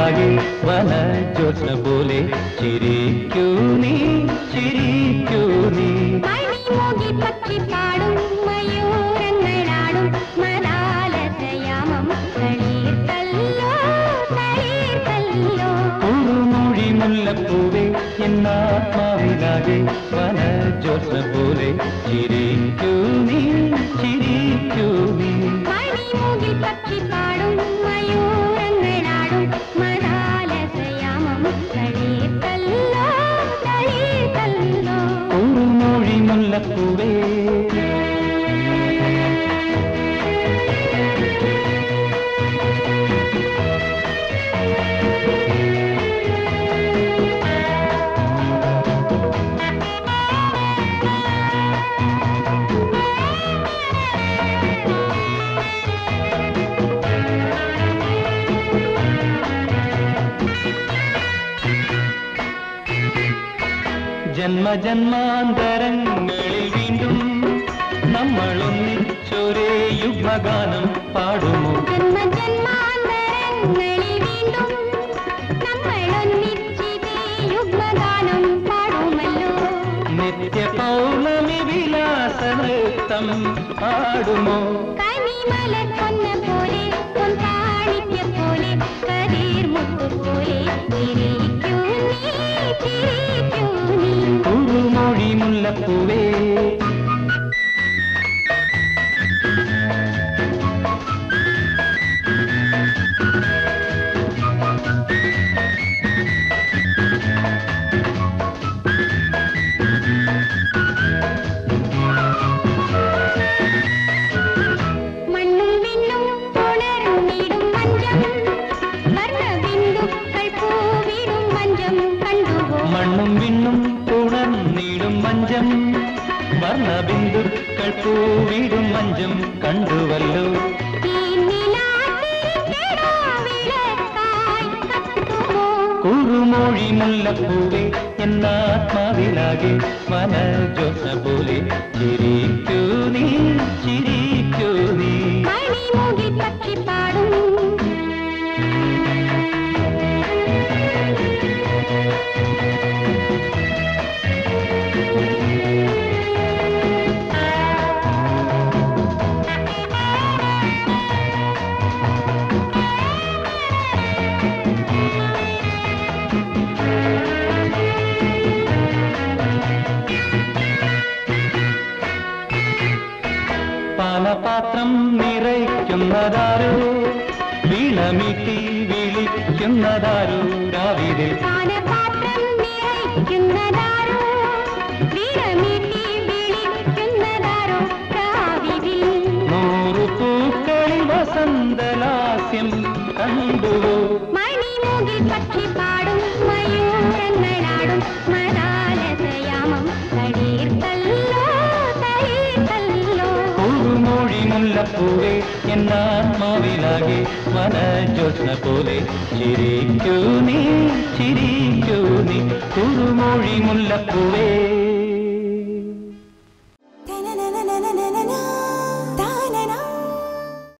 ആത്മാവിലാകെ വനജോത്സ്ന പോലെ ചിരിക്കൂ നീ ചിരിക്കൂ നീ മണിമുകിൽ പക്ഷി പാടും മയൂരങ്ങളാടും മദാലസയാമം തളീർത്തല്ലോ തളീർത്തല്ലോ കുറുമൊഴി മുല്ലപ്പൂവേ എന്നാത്മാവിലാകെ വനജോത്സ്ന പോലെ ചിരിക്കൂ നീ ചിരിക്കൂ നീ മണിമുകിൽ പക്ഷി പാടും മയൂരങ്ങളാടും മദാലസയാമം തളീർത്തല്ലോ തളീർത്തല്ലോ കുറുമൊഴി മുല്ലപ്പൂവേ ജന്മജന്മാന്തരങ്ങളിൽ വീണ്ടും നമ്മൾ ഒന്നിച്ചൊരേ യുഗ്മഗാനം പാടുമോ ജന്മജന്മാന്തരങ്ങളിൽ വീണ്ടും നമ്മൾ ഒന്നിച്ചിതേ യുഗ്മഗാനം പാടുമല്ലോ നിത്യ പൗർണമി വിലാസ നൃത്തം പാടുമോ കനിമലർ പൊന്ന പോലെ പൊൻതാണിക്ക പോലെ കതിർ മുത്തു പോലെ ചിരിക്കൂ നീ ചിരിക്കൂ നീ കുറുമൊഴി മുല്ലപ്പൂവേ മണ്ണും വിണ്ണും ഉണർന്നിടും മഞ്ചം വർണ്ണബിന്ദുക്കൾ പൂവിടും മഞ്ചം കണ്ടുപോ മണ്ണും വിണ്ണും ഉണർന്നിടും മഞ്ചം വർണ്ണബിന്ദുക്കൾ പൂവിടും മഞ്ചം കണ്ടുവല്ലോ ഈ നിലാത്തിരിക്കെടോ വിളക്കായി കത്തുമോ കുറുമൊഴി മുല്ലപ്പൂവേ എന്നാത്മാവിലാകെ മനജോസ പോലെ ചിരിക്കൂ നീ ചിരിക്കൂ നീ മണിമുകിൽ പക്ഷി പാടും പാനപാത്രം നിറയ്ക്കുന്നതാരോ വീണമീട്ടി വിളിക്കുന്നതാരോ രാവിലെ പാനപാത്രം നിറയ്ക്കുന്നതാരോ വീരമീട്ടി വിളിക്കുന്നതാരോ രാവിതിൽ നൂറു പൂക്കളിൽ വസന്തലാസ്യം കണ്ടുവോ മണിമുകിൽ പക്ഷി പാടും മയൂരങ്ങളാടും മദാലസയാമം തളീർത്തല്ലോ തളീർത്തല്ലോ കുറുമൊഴി മുല്ലപ്പൂവേ എന്നാത്മാവിലാകെ വനജോത്സ്ന പോലെ ചിരിക്കൂ നീ ചിരിക്കൂ നീ കുറുമൊഴി മുല്ലപ്പൂവേ